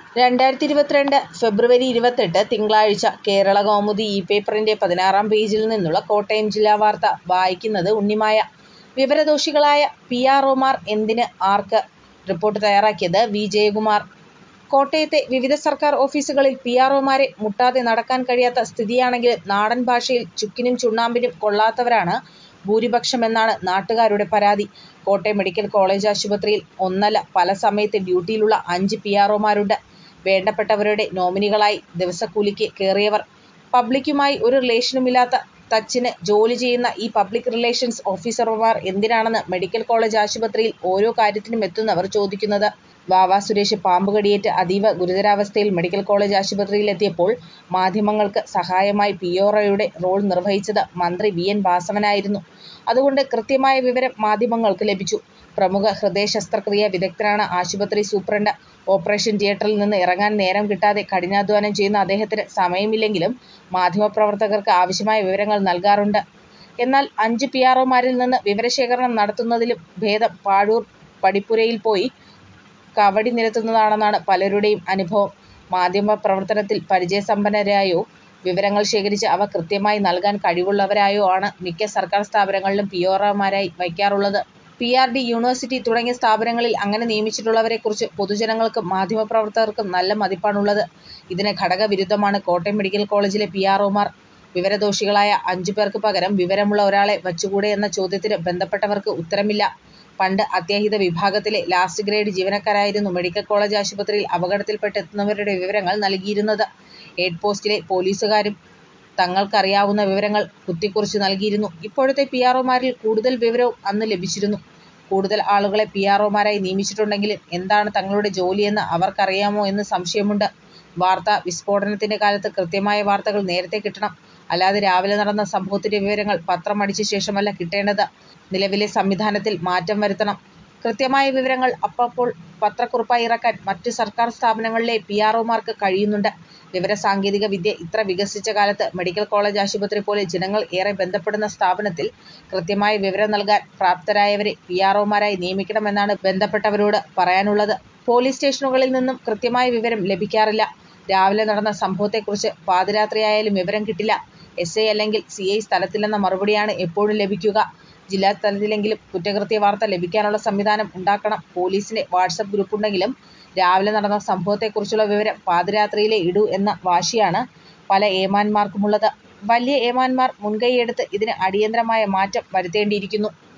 രണ്ടായിരത്തി ഇരുപത്തിരണ്ട് ഫെബ്രുവരി ഇരുപത്തെട്ട് തിങ്കളാഴ്ച കേരളകൗമുദി ഇ പേപ്പറിൻ്റെ പതിനാറാം പേജിൽ നിന്നുള്ള കോട്ടയം ജില്ലാ വാർത്ത വായിക്കുന്നത് ഉണ്ണിമായ. വിവരദോഷികളായ പി. ആർ. ഒമാർ എന്തിന് ആർക്ക്? റിപ്പോർട്ട് തയ്യാറാക്കിയത് വി. ജയകുമാർ. കോട്ടയത്തെ വിവിധ സർക്കാർ ഓഫീസുകളിൽ പി. ആർ. ഒമാരെ മുട്ടാതെ നടക്കാൻ കഴിയാത്ത സ്ഥിതിയാണെങ്കിലും നാടൻ ഭാഷയിൽ ചുക്കിനും ചുണ്ണാമ്പിനും കൊള്ളാത്തവരാണ് ഭൂരിപക്ഷമെന്നാണ് നാട്ടുകാരുടെ പരാതി. കോട്ടയം മെഡിക്കൽ കോളജ് ആശുപത്രിയിൽ ഒന്നല്ല പല സമയത്ത് ഡ്യൂട്ടിയിലുള്ള അഞ്ച് പി. ആർ. ഒമാരുണ്ട്. വേണ്ടപ്പെട്ടവരുടെ നോമിനികളായി ദിവസക്കൂലിക്ക് കേറിയവർ. പബ്ലിക്കുമായി ഒരു റിലേഷനുമില്ലാത്ത തച്ചിന് ജോലി ചെയ്യുന്ന ഈ പബ്ലിക് റിലേഷൻസ് ഓഫീസർമാർ എന്തിനാണെന്ന് മെഡിക്കൽ കോളജ് ആശുപത്രിയിൽ ഓരോ കാര്യത്തിനുമെത്തുന്നവർ ചോദിക്കുന്നത്. വാവാ സുരേഷ് പാമ്പുകടിയേറ്റ് അതീവ ഗുരുതരാവസ്ഥയിൽ മെഡിക്കൽ കോളജ് ആശുപത്രിയിലെത്തിയപ്പോൾ മാധ്യമങ്ങൾക്ക് സഹായമായി പി. ആർ. ഒയുടെ റോൾ നിർവഹിച്ചത് മന്ത്രി വി. എൻ. വാസവനായിരുന്നു. അതുകൊണ്ട് കൃത്യമായ വിവരം മാധ്യമങ്ങൾക്ക് ലഭിച്ചു. പ്രമുഖ ഹൃദയശസ്ത്രക്രിയാ വിദഗ്ധനാണ് ആശുപത്രി സൂപ്രണ്ട്. ഓപ്പറേഷൻ തിയേറ്ററിൽ നിന്ന് ഇറങ്ങാൻ നേരം കിട്ടാതെ കഠിനാധ്വാനം ചെയ്യുന്ന അദ്ദേഹത്തിന് സമയമില്ലെങ്കിലും മാധ്യമപ്രവർത്തകർക്ക് ആവശ്യമായ വിവരങ്ങൾ നൽകാറുണ്ട്. എന്നാൽ അഞ്ച് പി. ആർ. ഒമാരിൽ നിന്ന് വിവരശേഖരണം നടത്തുന്നതിലും ഭേദം പാഴൂർ പടിപ്പുരയിൽ പോയി കവടി നിരത്തുന്നതാണെന്നാണ് പലരുടെയും അനുഭവം. മാധ്യമപ്രവർത്തനത്തിൽ പരിചയസമ്പന്നരായോ വിവരങ്ങൾ ശേഖരിച്ച് അവ കൃത്യമായി നൽകാൻ കഴിവുള്ളവരായോ ആണ് മിക്ക സർക്കാർ സ്ഥാപനങ്ങളിലും പി. ആർ. ഒമാരായി വയ്ക്കാറുള്ളത്. പി. ആർ. ഡി, യൂണിവേഴ്സിറ്റി തുടങ്ങിയ സ്ഥാപനങ്ങളിൽ അങ്ങനെ നിയമിച്ചിട്ടുള്ളവരെക്കുറിച്ച് പൊതുജനങ്ങൾക്കും മാധ്യമപ്രവർത്തകർക്കും നല്ല മതിപ്പാണുള്ളത്. ഇതിന് ഘടകവിരുദ്ധമാണ് കോട്ടയം മെഡിക്കൽ കോളജിലെ പി. ആർ. ഒമാർ. വിവരദോഷികളായ അഞ്ചുപേർക്ക് പകരം വിവരമുള്ള ഒരാളെ വച്ചുകൂടേ എന്ന ചോദ്യത്തിന് ബന്ധപ്പെട്ടവർക്ക് ഉത്തരമില്ല. പണ്ട് അത്യാഹിത വിഭാഗത്തിലെ ലാസ്റ്റ് ഗ്രേഡ് ജീവനക്കാരായിരുന്നു മെഡിക്കൽ കോളജ് ആശുപത്രിയിൽ അപകടത്തിൽപ്പെട്ട് എത്തുന്നവരുടെ വിവരങ്ങൾ നൽകിയിരുന്നത്. എയ്ഡ് പോസ്റ്റിലെ പോലീസുകാരും തങ്ങൾക്കറിയാവുന്ന വിവരങ്ങൾ കുത്തിക്കുറിച്ചു നൽകിയിരുന്നു. ഇപ്പോഴത്തെ പി. ആർ. ഒമാരിൽ കൂടുതൽ വിവരവും അന്ന് ലഭിച്ചിരുന്നു. കൂടുതൽ ആളുകളെ പി. ആർ. ഒമാരായി നിയമിച്ചിട്ടുണ്ടെങ്കിലും എന്താണ് തങ്ങളുടെ ജോലിയെന്ന് അവർക്കറിയാമോ എന്ന് സംശയമുണ്ട്. വാർത്താ വിസ്ഫോടനത്തിൻ്റെ കാലത്ത് കൃത്യമായ വാർത്തകൾ നേരത്തെ കിട്ടണം. അല്ലാതെ രാവിലെ നടന്ന സംഭവത്തിൻ്റെ വിവരങ്ങൾ പത്രം അടിച്ച ശേഷമല്ല കിട്ടേണ്ടത്. നിലവിലെ സംവിധാനത്തിൽ മാറ്റം വരുത്തണം. കൃത്യമായ വിവരങ്ങൾ അപ്പപ്പോൾ പത്രക്കുറിപ്പായി ഇറക്കാൻ മറ്റു സർക്കാർ സ്ഥാപനങ്ങളിലെ പി. ആർ. ഒമാർക്ക് കഴിയുന്നുണ്ട്. വിവരസാങ്കേതിക വിദ്യ ഇത്ര വികസിച്ച കാലത്ത് മെഡിക്കൽ കോളജ് ആശുപത്രി പോലെ ജനങ്ങൾ ഏറെ ബന്ധപ്പെടുന്ന സ്ഥാപനത്തിൽ കൃത്യമായ വിവരം നൽകാൻ പ്രാപ്തരായവരെ പി. ആർ. ഒമാരായി നിയമിക്കണമെന്നാണ് ബന്ധപ്പെട്ടവരോട് പറയാനുള്ളത്. പോലീസ് സ്റ്റേഷനുകളിൽ നിന്നും കൃത്യമായ വിവരം ലഭിക്കാറില്ല. രാവിലെ നടന്ന സംഭവത്തെക്കുറിച്ച് പാതിരാത്രിയായാലും വിവരം കിട്ടില്ല. എസ്. ഐ അല്ലെങ്കിൽ സി. ഐ സ്ഥലത്തില്ലെന്ന മറുപടിയാണ് എപ്പോഴും ലഭിക്കുക. ജില്ലാതലത്തിലെങ്കിലും കുറ്റകൃത്യവാർത്ത ലഭിക്കാനുള്ള സംവിധാനം ഉണ്ടാക്കണം. പോലീസിൻ്റെ വാട്സ്ആപ്പ് ഗ്രൂപ്പുണ്ടെങ്കിലും രാവിലെ നടന്ന സംഭവത്തെക്കുറിച്ചുള്ള വിവരം പാതിരാത്രിയിലേ ഇടൂ എന്ന വാശിയാണ് പല ഏമാന്മാർക്കുമുള്ളത്. വലിയ ഏമാന്മാർ മുൻകൈയെടുത്ത് ഇതിന് അടിയന്തരമായ മാറ്റം വരുത്തേണ്ടിയിരിക്കുന്നു.